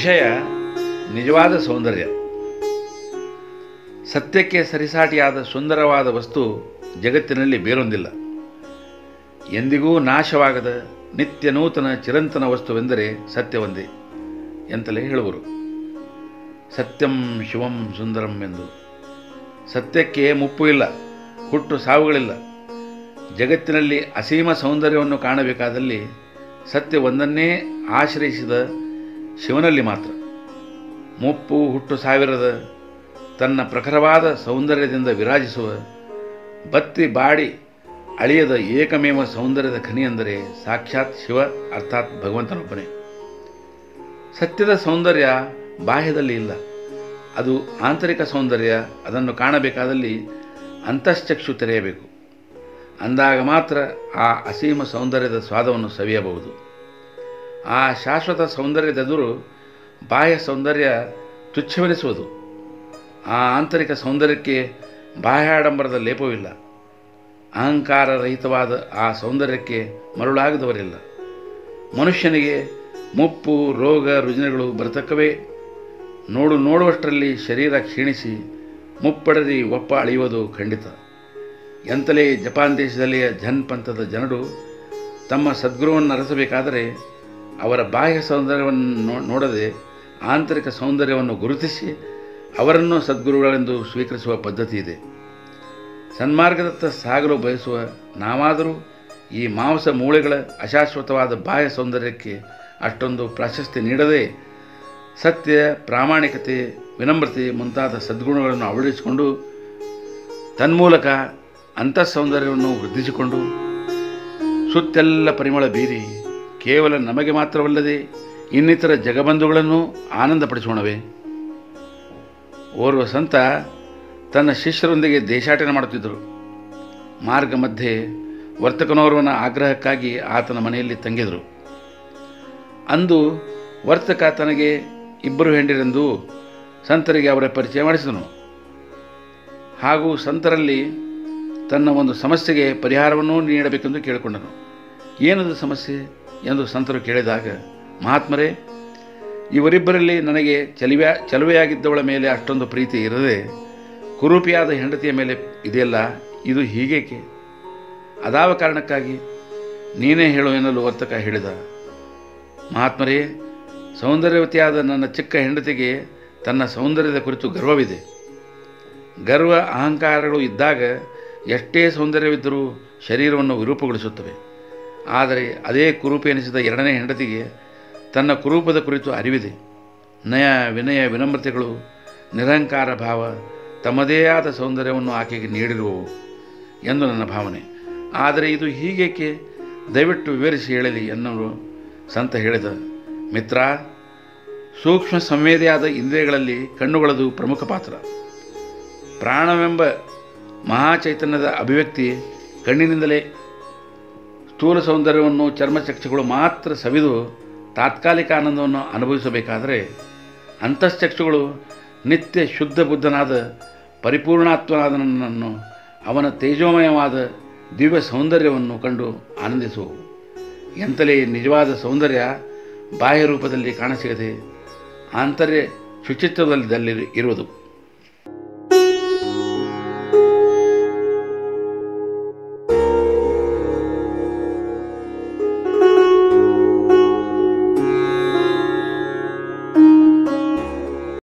ವಿಷಯ ನಿಜವಾದ ಸೌಂದರ್ಯ ಸತ್ಯಕ್ಕೆ ಸರಿಸಾಟಿಯಾದ ಸುಂದರವಾದ ವಸ್ತು ಜಗತ್ತಿನಲ್ಲಿ ಬೇರೊಂದಿಲ್ಲ ಎಂದಿಗೂ ನಾಶವಾಗದ ನಿತ್ಯ ನೂತನ ಚಿರಂತನ ವಸ್ತುವೆಂದರೆ ಸತ್ಯವೊಂದೇ ಎಂತಲೇ ಹೇಳುವರು ಸತ್ಯಂ ಶಿವಂ ಸುಂದರಂ ಎಂದು ಸತ್ಯಕ್ಕೆ ಮುಪ್ಪು ಇಲ್ಲ ಹುಟ್ಟು ಸಾವುಗಳಿಲ್ಲ ಜಗತ್ತಿನಲ್ಲಿ ಅಸೀಮ ಸೌಂದರ್ಯವನ್ನು ಕಾಣಬೇಕಾದಲ್ಲಿ ಸತ್ಯ ಒಂದನ್ನೇ ಆಶ್ರಯಿಸಿದ ಶಿವನಲ್ಲಿ ಮಾತ್ರ ಮುಪ್ಪು ಹುಟ್ಟು ಸಾವಿರದ ತನ್ನ ಪ್ರಖರವಾದ ಸೌಂದರ್ಯದಿಂದ ವಿರಾಜಿಸುವ ಬತ್ತಿ ಬಾಡಿ ಅಳಿಯದ ಏಕಮೇವ ಸೌಂದರ್ಯದ ಖನಿ ಎಂದರೆ ಸಾಕ್ಷಾತ್ ಶಿವ ಅರ್ಥಾತ್ ಭಗವಂತನೊಬ್ಬನೇ ಸತ್ಯದ ಸೌಂದರ್ಯ ಬಾಹ್ಯದಲ್ಲಿ ಇಲ್ಲ ಅದು ಆಂತರಿಕ ಸೌಂದರ್ಯ ಅದನ್ನು ಕಾಣಬೇಕಾದಲ್ಲಿ ಅಂತಶ್ಚಕ್ಷು ತೆರೆಯಬೇಕು ಅಂದಾಗ ಮಾತ್ರ ಆ ಅಸೀಮ ಸೌಂದರ್ಯದ ಸ್ವಾದವನ್ನು ಸವಿಯಬಹುದು ಆ ಶಾಶ್ವತ ಸೌಂದರ್ಯದೆದುರು ಬಾಹ್ಯ ಸೌಂದರ್ಯ ತುಚ್ಛವೆನಿಸುವುದು ಆ ಆಂತರಿಕ ಸೌಂದರ್ಯಕ್ಕೆ ಬಾಹ್ಯಾಡಂಬರದ ಲೇಪವಿಲ್ಲ ಅಹಂಕಾರ ರಹಿತವಾದ ಆ ಸೌಂದರ್ಯಕ್ಕೆ ಮರುಳಾಗದವರಿಲ್ಲ ಮನುಷ್ಯನಿಗೆ ಮುಪ್ಪು ರೋಗ ರುಜಿನಗಳು ಬರತಕ್ಕವೇ ನೋಡು ನೋಡುವಷ್ಟರಲ್ಲಿ ಶರೀರ ಕ್ಷೀಣಿಸಿ ಮುಪ್ಪಡರಿ ಒಪ್ಪ ಅಳೆಯುವುದು ಖಂಡಿತ ಎಂತಲೇ ಜಪಾನ್ ದೇಶದಲ್ಲಿಯ ಝನ್ ಪಂಥದ ಜನರು ತಮ್ಮ ಸದ್ಗುರುವನ್ನು ಅರಸಬೇಕಾದರೆ ಅವರ ಬಾಹ್ಯ ಸೌಂದರ್ಯವನ್ನು ನೋ- ನೋಡದೆ ಆಂತರಿಕ ಸೌಂದರ್ಯವನ್ನು ಗುರುತಿಸಿ ಅವರನ್ನು ಸದ್ಗುರುಗಳೆಂದು ಸ್ವೀಕರಿಸುವ ಪದ್ಧತಿ ಇದೆ ಸನ್ಮಾರ್ಗದತ್ತ ಸಾಗಲು ಬಯಸುವ ನಾವಾದರೂ ಈ ಮಾಂಸ ಮೂಳೆಗಳ ಅಶಾಶ್ವತವಾದ ಬಾಹ್ಯ ಸೌಂದರ್ಯಕ್ಕೆ ಅಷ್ಟೊಂದು ಪ್ರಾಶಸ್ತ್ಯ ನೀಡದೆ ಸತ್ಯ ಪ್ರಾಮಾಣಿಕತೆ ವಿನಮ್ರತೆ ಮುಂತಾದ ಸದ್ಗುಣಗಳನ್ನು ಅಳವಡಿಸಿಕೊಂಡು ತನ್ಮೂಲಕ ಅಂತಃಸೌಂದರ್ಯವನ್ನು ವೃದ್ಧಿಸಿಕೊಂಡು ಸುತ್ತೆಲ್ಲ ಪರಿಮಳ ಬೀರಿ ಕೇವಲ ನಮಗೆ ಮಾತ್ರವಲ್ಲದೆ ಇನ್ನಿತರ ಜಗಬಂಧುಗಳನ್ನು ಆನಂದಪಡಿಸೋಣವೇ ಓರ್ವ ಸಂತ ತನ್ನ ಶಿಷ್ಯರೊಂದಿಗೆ ದೇಶಾಟನೆ ಮಾಡುತ್ತಿದ್ದರು ಮಾರ್ಗ ಮಧ್ಯೆ ವರ್ತಕನೋರ್ವನ ಆಗ್ರಹಕ್ಕಾಗಿ ಆತನ ಮನೆಯಲ್ಲಿ ತಂಗಿದರು ಅಂದು ವರ್ತಕ ತನಗೆ ಇಬ್ಬರು ಹೆಂಡಿರೆಂದು ಸಂತರಿಗೆ ಅವರ ಪರಿಚಯ ಮಾಡಿಸಿದನು ಹಾಗೂ ಸಂತರಲ್ಲಿ ತನ್ನ ಒಂದು ಸಮಸ್ಯೆಗೆ ಪರಿಹಾರವನ್ನು ನೀಡಬೇಕೆಂದು ಕೇಳಿಕೊಂಡನು ಏನದು ಸಮಸ್ಯೆ ಎಂದು ಸಂತರು ಕೇಳಿದಾಗ ಮಹಾತ್ಮರೇ ಇವರಿಬ್ಬರಲ್ಲಿ ನನಗೆ ಚಲಿವ್ಯಾ ಚಲುವೆಯಾಗಿದ್ದವಳ ಮೇಲೆ ಅಷ್ಟೊಂದು ಪ್ರೀತಿ ಇರದೆ ಕುರೂಪಿಯಾದ ಹೆಂಡತಿಯ ಮೇಲೆ ಇದೆಯಲ್ಲ ಇದು ಹೀಗೇಕೆ ಅದಾವ ಕಾರಣಕ್ಕಾಗಿ ನೀನೇ ಹೇಳು ಎನ್ನಲು ವರ್ತಕ ಹೇಳಿದ ಮಹಾತ್ಮರೇ ಸೌಂದರ್ಯವತಿಯಾದ ನನ್ನ ಚಿಕ್ಕ ಹೆಂಡತಿಗೆ ತನ್ನ ಸೌಂದರ್ಯದ ಕುರಿತು ಗರ್ವವಿದೆ ಗರ್ವ ಅಹಂಕಾರಗಳು ಇದ್ದಾಗ ಎಷ್ಟೇ ಸೌಂದರ್ಯವಿದ್ದರೂ ಶರೀರವನ್ನು ವಿರೂಪಗೊಳಿಸುತ್ತವೆ ಆದರೆ ಅದೇ ಕುರೂಪ ಎನಿಸಿದ ಎರಡನೇ ಹೆಂಡತಿಗೆ ತನ್ನ ಕುರೂಪದ ಕುರಿತು ಅರಿವಿದೆ ನಯ ವಿನಯ ವಿನಮ್ರತೆಗಳು ನಿರಹಂಕಾರ ಭಾವ ತಮ್ಮದೇ ಆದ ಸೌಂದರ್ಯವನ್ನು ಆಕೆಗೆ ನೀಡಿರುವವು ಎಂದು ನನ್ನ ಭಾವನೆ ಆದರೆ ಇದು ಹೀಗೇಕೆ ದಯವಿಟ್ಟು ವಿವರಿಸಿ ಹೇಳಲಿ ಎನ್ನಲು ಸಂತ ಹೇಳಿದ ಮಿತ್ರ ಸೂಕ್ಷ್ಮ ಸಂವೇದಿಯಾದ ಇಂದ್ರಿಯಗಳಲ್ಲಿ ಕಣ್ಣುಗಳದು ಪ್ರಮುಖ ಪಾತ್ರ ಪ್ರಾಣವೆಂಬ ಮಹಾಚೈತನ್ಯದ ಅಭಿವ್ಯಕ್ತಿ ಕಣ್ಣಿನಿಂದಲೇ ಸ್ಥೂಲ ಸೌಂದರ್ಯವನ್ನು ಚರ್ಮಚಕ್ಷುಗಳು ಮಾತ್ರ ಸವಿದು ತಾತ್ಕಾಲಿಕ ಆನಂದವನ್ನು ಅನುಭವಿಸಬೇಕಾದರೆ ಅಂತಶ್ಚಕ್ಷುಗಳು ನಿತ್ಯ ಶುದ್ಧ ಬುದ್ಧನಾದ ಪರಿಪೂರ್ಣಾತ್ಮನಾದ ನನ್ನನ್ನು ಅವನ ತೇಜೋಮಯವಾದ ದಿವ್ಯ ಸೌಂದರ್ಯವನ್ನು ಕಂಡು ಆನಂದಿಸುವು ಎಂತಲೇ ನಿಜವಾದ ಸೌಂದರ್ಯ ಬಾಹ್ಯ ರೂಪದಲ್ಲಿ ಕಾಣಸಿಗದೆ ಆಂತರ್ಯ ಶುಚಿತ್ವದಲ್ಲಿ ಇರುವುದು